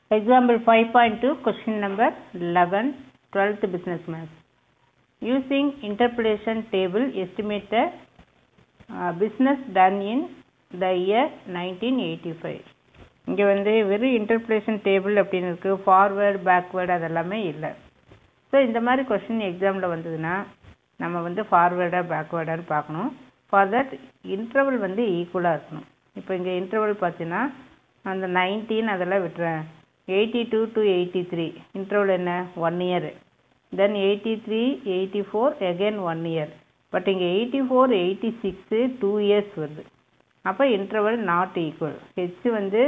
Example 5.2, question number 11, 12th business math. Using interpolation table, estimate the uh, business done in the year 1985. இங்கே வந்து வெறும் interpolation table அப்படின்னு இருக்குது forward backward அதெல்லாமே இல்லை ஸோ இந்த மாதிரி கொஷின் எக்ஸாமில் வந்ததுன்னா நம்ம வந்து ஃபார்வேர்டாக பேக்வேர்டான்னு பார்க்கணும் ஃபார் தட் இன்டர்வல் வந்து ஈக்குவலாக இருக்கணும் இப்போ இங்கே இன்டர்வல் பார்த்தீங்கன்னா அந்த நைன்டீன் அதெல்லாம் விட்டுறேன் eighty two to eighty three interval என்ன one year then eighty three eighty four again one year but இங்கே eighty four eighty six two years வருது அப்போ இன்டர்வல் நாட் ஈக்குவல் ஹெச் வந்து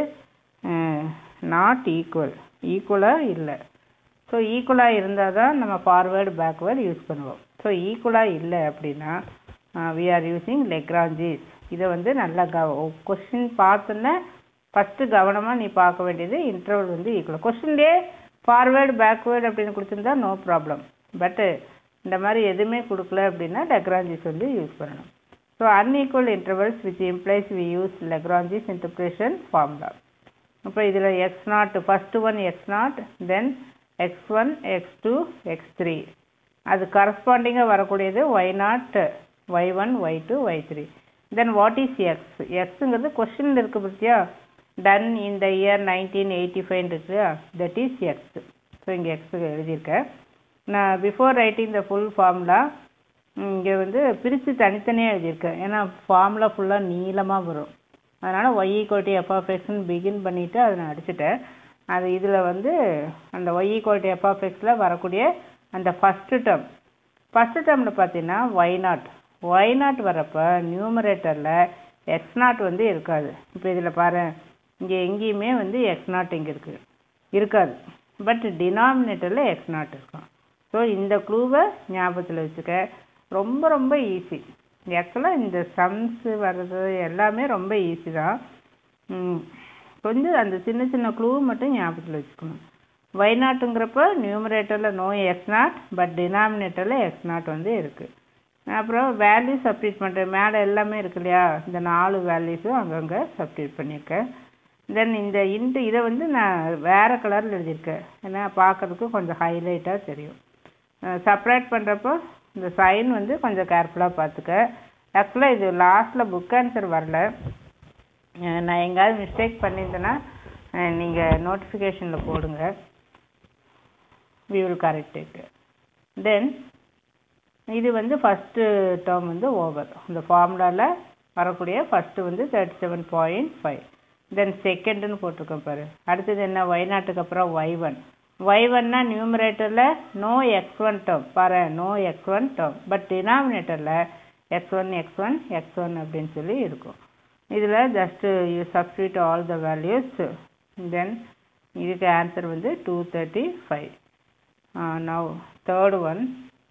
நாட் ஈக்குவல் ஈக்குவலாக இல்லை ஸோ ஈக்குவலாக இருந்தால் தான் நம்ம ஃபார்வேர்டு பேக்வேர்டு யூஸ் பண்ணுவோம் ஸோ ஈக்குவலாக இல்லை அப்படின்னா வி ஆர் யூஸிங் லெக்ராஞ்சிஸ் இதை வந்து நல்லா கவ கொஷின் பார்த்தோன்னே ஃபஸ்ட்டு கவனமாக நீ பார்க்க வேண்டியது இன்டர்வல் வந்து ஈக்குவல் கொஷின்லேயே ஃபார்வேர்டு பேக்வேர்டு அப்படின்னு கொடுத்துருந்தா நோ ப்ராப்ளம் பட்டு இந்த மாதிரி எதுவுமே கொடுக்கல அப்படின்னா லெக்ராஞ்சிஸ் வந்து யூஸ் பண்ணணும் so unequal intervals which implies we use Lagrange's interpolation formula அப்போ இதில் x naught first one x naught then x one x two x three அது கரஸ்பாண்டிங்காக வரக்கூடியது y naught y one y two y three then what is x எக்ஸுங்கிறது கொஷினில் இருக்குது பார்த்தியா done இந்த இயர் நைன்டீன் எயிட்டி ஃபைவ் இருக்கு தட் இஸ் எக்ஸ் ஸோ இங்கே எக்ஸுக்கு எழுதியிருக்கேன் நான் before writing the full formula இங்கே வந்து பிரித்து தனித்தனியாக எழுதியிருக்கேன் ஏன்னா ஃபார்முலா ஃபுல்லாக நீளமாக வரும் அதனால் ஒய் ஈக்குவல்ட்டி எஃப்ஆஃப்எக்ஸ்னு பிகின் பண்ணிவிட்டு அதை நான் அடிச்சுட்டேன் அது இதில் வந்து அந்த ஒய் ஈக்குவல்ட்டி எஃப்ஆஃப்எக்ஸில் வரக்கூடிய அந்த ஃபஸ்ட்டு டேர்ம் ஃபஸ்ட்டு டேர்மில் பார்த்தீங்கன்னா ஒய் நாட் ஒய் நாட் வரப்போ நியூமரேட்டரில் எக்ஸ் நாட் வந்து இருக்காது இப்போ இதில் பாரு இங்கே எங்கேயுமே வந்து எக்ஸ் நாட் இங்கே இருக்குது இருக்காது பட் டினாமினேட்டரில் எக்ஸ் நாட் இருக்கும் ஸோ இந்த க்ளூவை ஞாபகத்தில் வச்சுக்க ரொம்ப ரொம்ப ஈஸி ஆக்சுவலாக இந்த சம்ஸு வர்றது எல்லாமே ரொம்ப ஈஸி தான் கொஞ்சம் அந்த சின்ன சின்ன க்ளூ மட்டும் ஞாபகத்தில் வச்சுக்கணும் ஒய் நாட்டுங்கிறப்ப நியூமரேட்டரில் நோ எக்ஸ் நாட் பட் டினாமினேட்டரில் எக்ஸ் நாட் வந்து இருக்குது அப்புறம் வேல்யூ சப்ஸ்டியூட் பண்ணுறேன் மேலே எல்லாமே இருக்கு இல்லையா இந்த நாலு வேல்யூஸும் அங்கங்கே சப்ஸ்டியூட் பண்ணியிருக்கேன் தென் இந்த இன்ட்டு இதை வந்து நான் வேறு கலரில் எழுதியிருக்கேன் ஏன்னா பார்க்குறதுக்கு கொஞ்சம் ஹைலைட்டாக தெரியும் செப்ரேட் பண்ணுறப்போ இந்த சைன் வந்து கொஞ்சம் கேர்ஃபுல்லாக பார்த்துக்க ஆக்சுவலாக இது லாஸ்ட்டில் புக் ஆன்சர் வரல நான் எங்கேயாவது மிஸ்டேக் பண்ணியிருந்தேன்னா நீங்கள் நோட்டிஃபிகேஷனில் போடுங்க we will correct it then இது வந்து ஃபஸ்ட்டு டேர்ம் வந்து ஓவர் இந்த ஃபார்முலாவில் வரக்கூடிய ஃபஸ்ட்டு வந்து thirty seven point five then செகண்டுன்னு போட்டிருக்கோம் பாரு அடுத்தது என்ன ஒய் நாட்டுக்கு அப்புறம் ஒய் ஒன் ஒய் ஒன்னா நியூமரேட்டரில் நோ எக்ஸ் ஒன் டேர்ம் பாரு no x one term but டினாமினேட்டரில் x one x one x one அப்படின்னு சொல்லி இருக்கும் இதில் just you substitute all the values then இதுக்கு ஆன்சர் வந்து two thirty five now third one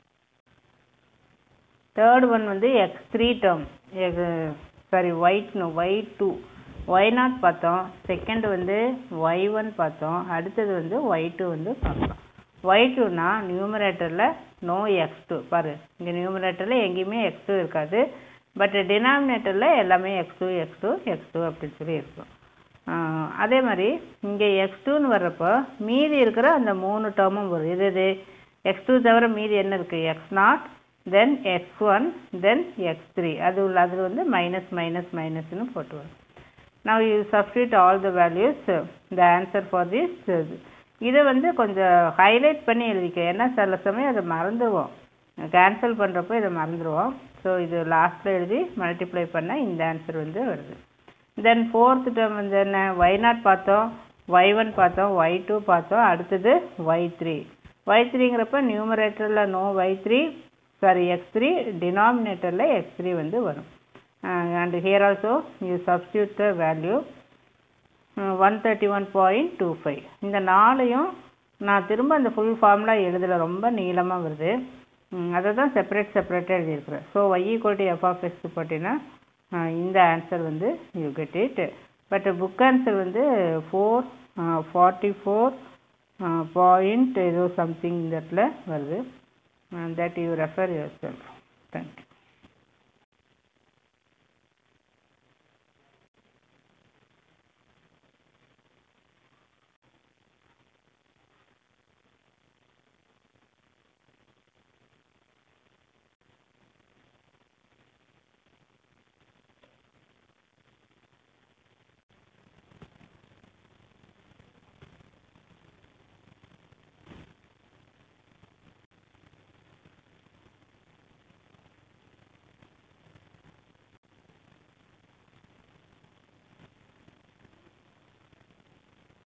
third one வந்து x three term sorry wait y two y naught பார்த்தோம் second வந்து y one பார்த்தோம் அடுத்தது வந்து ஒய் டூ வந்து பார்த்தோம் ஒய் டூனா நியூமரேட்டரில் நோ எக்ஸ் டூ பாரு இங்கே நியூமரேட்டரில் எங்கேயுமே எக்ஸ் டூ இருக்காது பட் டினாமினேட்டரில் எல்லாமே x two x two x two அப்படின்னு சொல்லி இருக்கும் அதே மாதிரி இங்கே எக்ஸ் டூன்னு வர்றப்போ மீதி இருக்கிற அந்த மூணு டேர்மும் வரும் இது இது எக்ஸ் டூ தவிர மீதி என்ன இருக்குது x naught then x one then x three அது உள்ள அது வந்து மைனஸ் மைனஸ் மைனஸ்னு போட்டு வரும் now you substitute all the values the answer for this இதை வந்து கொஞ்சம் ஹைலைட் பண்ணி எழுதிக்க ஏன்னா சில சமயம் அதை மறந்துடுவோம் கேன்சல் பண்ணுறப்போ இதை மறந்துடுவோம் ஸோ இது லாஸ்ட்டில் எழுதி மல்டிப்ளை பண்ணால் இந்த ஆன்சர் வந்து வருது தென் ஃபோர்த் டேர்ம் வந்து என்ன ஒய் நாட் பார்த்தோம் ஒய் ஒன் பார்த்தோம் ஒய் டூ பார்த்தோம் அடுத்தது ஒய் த்ரீ ஒய் த்ரீங்கிறப்ப நியூமரேட்டரில் no y three sorry x three டினாமினேட்டரில் எக்ஸ் த்ரீ வந்து வரும் and here also you substitute the value one thirty one point two five இந்த நாளையும் நான் திரும்ப அந்த ஃபுல் ஃபார்முலா எழுதலை ரொம்ப நீளமாக வருது அதை தான் செப்பரேட் செப்பரேட்டாக எழுதியிருக்கிறேன் so y equal to f of x போட்டிங்கன்னா இந்த ஆன்சர் வந்து you get it but book answer வந்து ஃபோர் ஃபார்ட்டி ஃபோர் பாயிண்ட் ஏதோ சம்திங் இந்த இடத்துல வருது that you refer yourself thank you